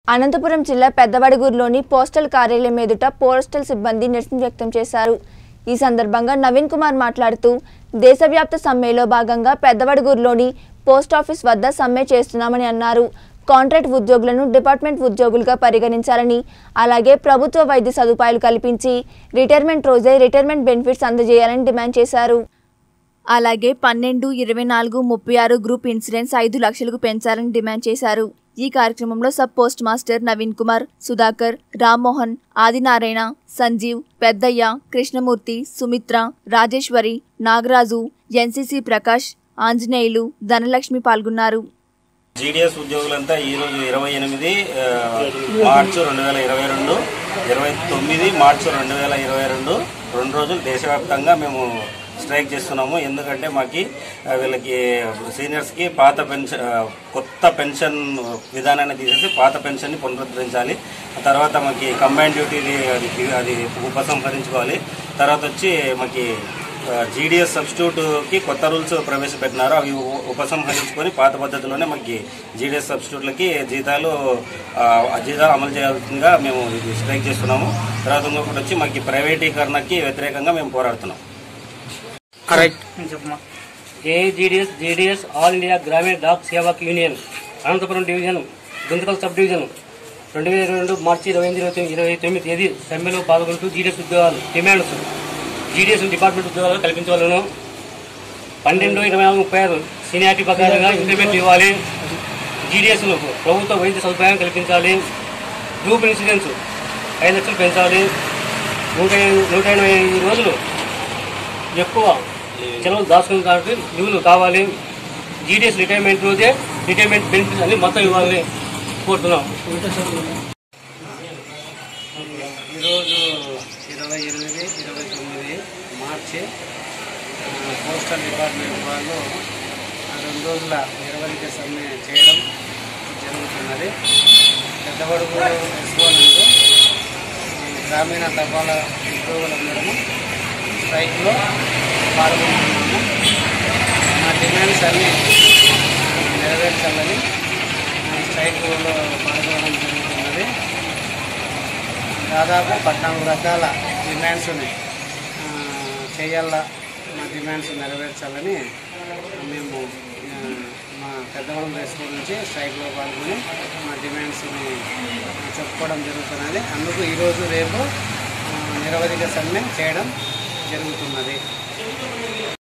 అనంతపురం జిల్లా పెద్దవడుగూరులోని పోస్టల్ కార్యాలయం ఎదుట పోస్టల్ సిబ్బంది నిరసన వ్యక్తం చేశారు ఈ సందర్భంగా నవీన్ కుమార్ మాట్లాడుతూ దేశవ్యాప్త సమ్మెలో భాగంగా పెద్దవడుగూరులోని పోస్ట్ ఆఫీస్ వద్ద సమ్మె చేస్తున్నామని అన్నారు కాంట్రాక్ట్ ఉద్యోగులను డిపార్ట్మెంట్ ఉద్యోగులుగా పరిగణించాలని అలాగే ప్రభుత్వ వైద్య సదుపాయాలు కల్పించి రిటైర్మెంట్ రోజే రిటైర్మెంట్ బెనిఫిట్స్ అందజేయాలని డిమాండ్ చేశారు అలాగే పన్నెండు ఇరవై నాలుగు ముప్పై ఆరు గ్రూప్ ఇన్సూరెన్స్ ఐదు లక్షలకు పెంచాలని డిమాండ్ చేశారు ఈ కార్యక్రమంలో sub post master Naveen Kumar Sudhakar Rammohan Adinarayana Sanjeev Peddaiah Krishnamurthy Sumitra Rajeshwari Nagaraju NCC Prakash Anjaneyulu Dhanalakshmi పాల్గొన్నారు జీడీఎస్ ఉద్యోగులంతా ఈ రోజు ఇరవై ఎనిమిది ఆ, మార్చి రెండు వేల ఇరవై రెండు ఇరవై తొమ్మిది మార్చి రెండు వేల ఇరవై రెండు రెండు రోజులు దేశవ్యాప్తంగా మేము స్ట్రైక్ చేస్తున్నాము ఎందుకంటే మాకి ఆ, వీళ్ళకి సీనియర్స్కి పాత పెన్షన్ ఆ, కొత్త పెన్షన్ విధానాన్ని తీసేసి పాత పెన్షన్ని పునరుద్ధరించాలి ఆ తర్వాత మాకి కంబైన్ డ్యూటీది అది అది ఉపసంహరించుకోవాలి తర్వాత వచ్చి మాకి జీడీఎస్ సబ్స్టిట్యూట్కి కొత్త రూల్స్ ప్రవేశపెట్టినారు అవి ఉ- ఉపసంహరించుకొని పాత పద్ధతిలోనే మనకి జీడీఎస్ సబ్స్టిట్యూట్లకి జీతాలు ఆ, ఆ జీతాలు అమలు చేయాల్సిందిగా మేము ఇది స్ట్రైక్ చేస్తున్నాము తర్వాత ఇంకొకటి వచ్చి మనకి ప్రైవేటీకరణకి వ్యతిరేకంగా మేము పోరాడుతున్నాం AGDS JDS all India Gramin Dak Sevak union Anantapuram division Guntakal sub division రెండు వేల ఇరవై రెండు మార్చి ఇరవై ఎనిమిది ఇరవై తొమ్మిది ఇరవై తొమ్మిది తేదీ సమ్మెలో పాల్గొంటూ జీడీఎస్ ఉద్యోగాలు డిమాండ్స్ జీడీఎస్ డిపార్ట్మెంట్ ఉద్యోగాలు కల్పించవలను పన్నెండు ఇరవై నాలుగు ముప్పై ఆరు సీనియారిటీ ప్రకారంగా ఇంక్రిమెంట్ ఇవ్వాలి జీడీఎస్లు ప్రభుత్వ వైద్య సదుపాయం కల్పించాలి గ్రూప్ ఇన్సూరెన్స్ ఐదు లక్షలు పెంచాలి నూట నూట ఎనభై ఐదు రోజులు ఎక్కువ సెలవులు దాచుకున్న దానికి లీవులు కావాలి జీడీఎస్ రిటైర్మెంట్ రోజే రిటైర్మెంట్ బెనిఫిట్స్ అన్ని మొత్తం ఇవ్వాలని కోరుతున్నాం ఈరోజు ఇరవై ఎనిమిది ఇరవై తొమ్మిది మార్చి ఆ, పోస్టల్ డిపార్ట్మెంట్ వాళ్ళు ఆ, రెండు రోజుల నిరవధిక సమ్మె చేయడం జరుగుతున్నది పెద్దవడుగు ఎస్ఓ నందు ఈ గ్రామీణ తపాలా ఉద్యోగులందరము స్ట్రైక్లో పాల్గొంటున్నాము మా డిమాండ్స్ అన్ని ఆ, నెరవేర్చాలని ఈ స్ట్రైక్లో పాల్గొనడం జరుగుతున్నది దాదాపు పద్నాలుగు రకాల డిమాండ్స్ని ఆ, చేయాల మా డిమాండ్స్ నెరవేర్చాలని మేము ఆ, మా పెద్దవాళ్ళ స్కూల్ నుంచి స్ట్రైక్లో పాల్గొని మా డిమాండ్స్ని చెప్పుకోవడం జరుగుతున్నది అందుకు ఈరోజు రేపు ఆ, నిరవధిక సమ్మె చేయడం జరుగుతున్నది